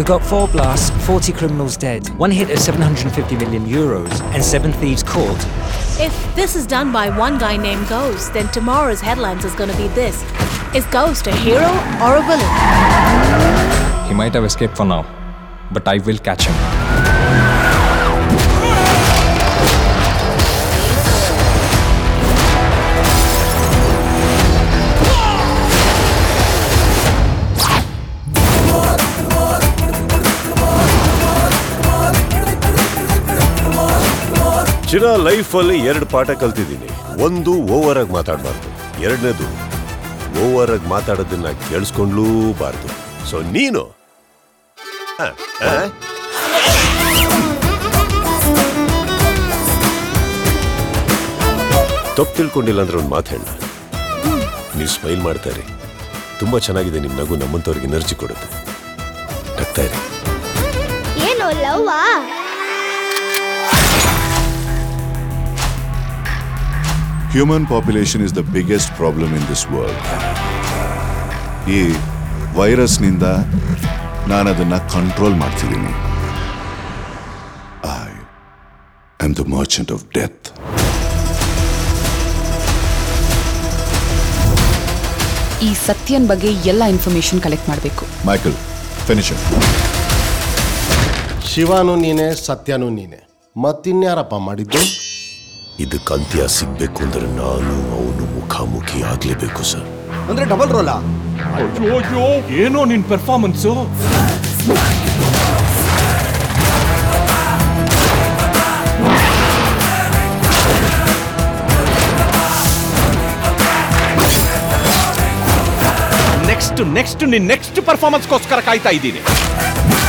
We got four blasts, 40 criminals dead, one hit at 750 million euros, and seven thieves caught. If this is done by one guy named Ghost, then tomorrow's headlines is gonna be this. Is Ghost a hero or a villain? He might have escaped for now, but I will catch him. ಚಿರ ಲೈಫಲ್ಲಿ ಎರಡು ಪಾಠ ಕಲ್ತಿದ್ದೀನಿ ಒಂದು over ಆಗಿ ಮಾತಾಡಬಾರ್ದು ಎರಡನೇದು over ಆಗಿ ಮಾತಾಡೋದನ್ನ ಕೇಳಿಸ್ಕೊಂಡ್ಲೂಬಾರ್ದು so ನೀನು ಆ, ಆ? ತಪ್ಪು ತಿಳ್ಕೊಂಡಿಲ್ಲ ಅಂದ್ರೆ ಒಂದು ಮಾತು ಹೇಳ ನೀವು ಸ್ಮೈಲ್ ಮಾಡ್ತಾರೆ ತುಂಬಾ ಚೆನ್ನಾಗಿದೆ ನಿಮ್ಮ ನಗು ನಮ್ಮಂಥವ್ರಿಗೆ ಎನರ್ಜಿ ಕೊಡುತ್ತೆ ನಗ್ತಾ ಇರಿ ಏನು ಲವ್ವಾ human population is the biggest problem in this world ಈ ವೈರಸ್ನಿಂದ ನಾನು ಅದನ್ನು ಕಂಟ್ರೋಲ್ ಮಾಡ್ತಿದ್ದೀನಿ I am the merchant of death ಈ ಸತ್ಯನ್ ಬಗ್ಗೆ ಎಲ್ಲ ಇನ್ಫಾರ್ಮೇಶನ್ ಕಲೆಕ್ಟ್ ಮಾಡಬೇಕು ಮೈಕಲ್ ಫಿನಿಶ್ ಶಿವನು ನೀನೆ ಸತ್ಯನು ನೀನೆ ಮತ್ತಿನ್ಯಾರಪ್ಪ ಮಾಡಿದ್ದು ಇದಕ್ಕೆ ಅಂತ್ಯ ಸಿಗ್ಬೇಕು ಅಂದ್ರೆ ನಾನು ಅವನು ಮುಖಾಮುಖಿ ಆಗ್ಲೇಬೇಕು ಸರ್ ಅಂದ್ರೆ ಡಬಲ್ ರೋಲಾ ಅಯ್ಯೋ ಏನೋ ನಿನ್ ಪರ್ಫಾರ್ಮೆನ್ಸು ನೆಕ್ಸ್ಟ್ ನೆಕ್ಸ್ಟ್ ನಿನ್ ನೆಕ್ಸ್ಟ್ ಪರ್ಫಾರ್ಮೆನ್ಸ್ಗೋಸ್ಕರ ಕಾಯ್ತಾ ಇದ್ದೀನಿ